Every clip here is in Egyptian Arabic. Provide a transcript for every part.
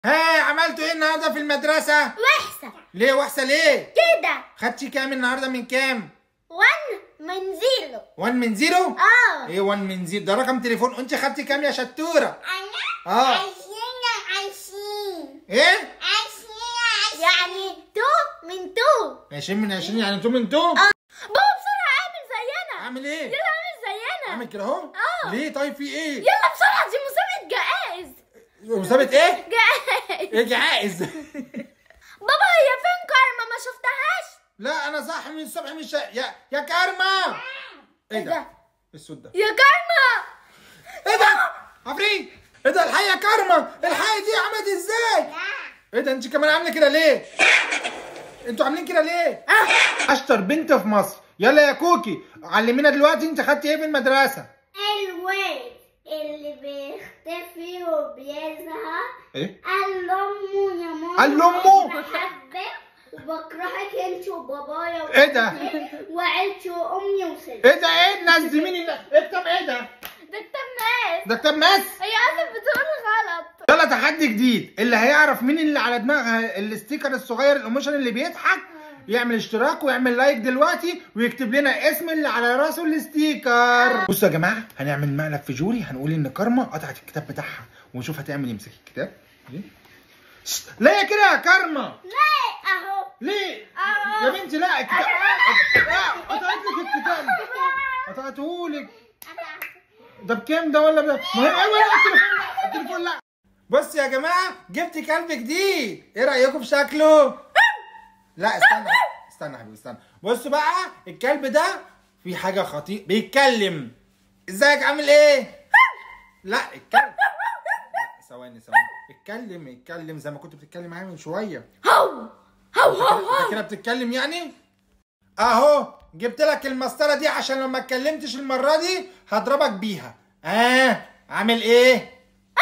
ها عملتوا ايه النهارده في المدرسة؟ وحشة ليه وحشة ليه؟ كده خدتي كام النهارده من كام؟ وان من زيرو 1 من زيرو؟ اه ايه 1 من زيرو؟ ده رقم تليفون انت خدتي كام يا شطورة؟ انا اه. عشرين عشرين ايه؟ عشرين يعني تو من تو 20 من 20 يعني انتوا من انتوا؟ بابا بسرعة اعمل زينا اعمل ايه؟ يلا اعمل زينا اعمل كده اهو؟ اه. ليه طيب في ايه؟ يلا بسرعة دي مسابقة جائز مسابقة ايه؟ جائز ايه جعائز؟ بابا هي فين كارما ما شفتهاش لا انا صاحي من الصبح مش يا يا كارما ايه إيه ده؟ ده؟ إيه السود ده؟ يا كارما ايه ده؟ عفريت ايه ده الحقيقة كارما الحقيقة دي عملت ازاي؟ ايه ده انت كمان عامله كده ليه؟ انتوا عاملين كده ليه؟ اشطر بنت في مصر يلا يا كوكي علمينا دلوقتي انت خدتي ايه في المدرسة؟ الواد اللي بيختفي وبيزهق ايه؟ قال لامه يا ماما قال لأمه؟ بحبك وبكرهك انت وبابايا إيه ده؟ وعيلتي وامي وسيدي ايه ده ايه الناس دي مين اللي اكتب ايه ده؟ ده كتاب ناس ده كتاب ناس؟ هي اصلا بتقول غلط يلا تحدي جديد اللي هيعرف مين اللي على دماغها الاستيكر الصغير الايموشن اللي بيضحك يعمل اشتراك ويعمل لايك دلوقتي ويكتب لنا اسم اللي على راسه الاستيكر بصوا يا جماعه هنعمل مقلب في جوري هنقول ان كارما قطعت الكتاب بتاعها ونشوف هتعمل ايه امسكي الكتاب ليه شت، ليه كده يا كارما لا اهو ليه أهو. يا بنتي لا الكتاب لا قطعت لك الكتاب قطعتهولك ده بكام ده ولا ب... ما هي ايوه لا التليفون- التليفون لا بص يا جماعه جبت كلب جديد ايه رايكم في شكله لا استنى استنى يا حبيبي استنى بصوا بقى الكلب ده في حاجه خطيره بيتكلم ازيك عامل ايه لا الكلب لا، ثواني ثواني اتكلم اتكلم زي ما كنت بتتكلم معايا من شويه هو هو هو انت كده بتتكلم يعني اهو جبت لك المسطره دي عشان لو ما اتكلمتش المره دي هضربك بيها اه عامل ايه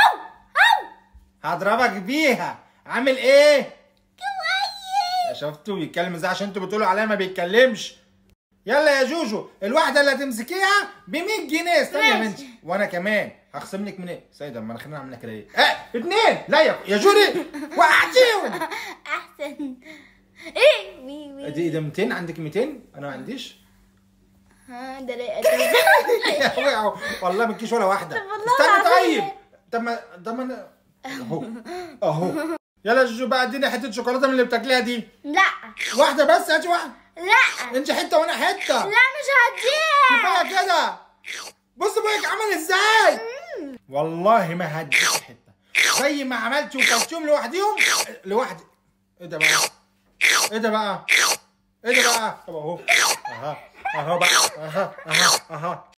هضربك بيها عامل ايه كويس شفتوا بيتكلم ازاي عشان انتوا بتقولوا عليا ما بيتكلمش يلا يا جوجو الواحده اللي هتمسكيها ب 100 جنيه استني يا ماشي. بنتي وانا كمان هخصم لك من ايه سيدة ما انا خلينا عاملين كده ايه اه اتنين لا يا يا جوري وقعتيهم احسن ايه مي مي دي ده 200 عندك 200 انا ما عنديش ها ده لا- يا وقعوا والله ما تجيش ولا واحده طب والله استنى العظيم. طيب طب ما طب ما انا اهو اهو يلا يا جوجو بقى اديني حته شوكولاته من اللي بتاكليها دي لا واحده بس هاتي واحده لا انت حته وانا حته لا مش هديها كفايه كده بص بقى عمل ازاي والله ما هديك حته زي ما عملت وكلتهم لوحديهم لوحدي ايه ده بقى ايه ده بقى ايه ده بقى طب اهو اها اهو بقى اها اها اها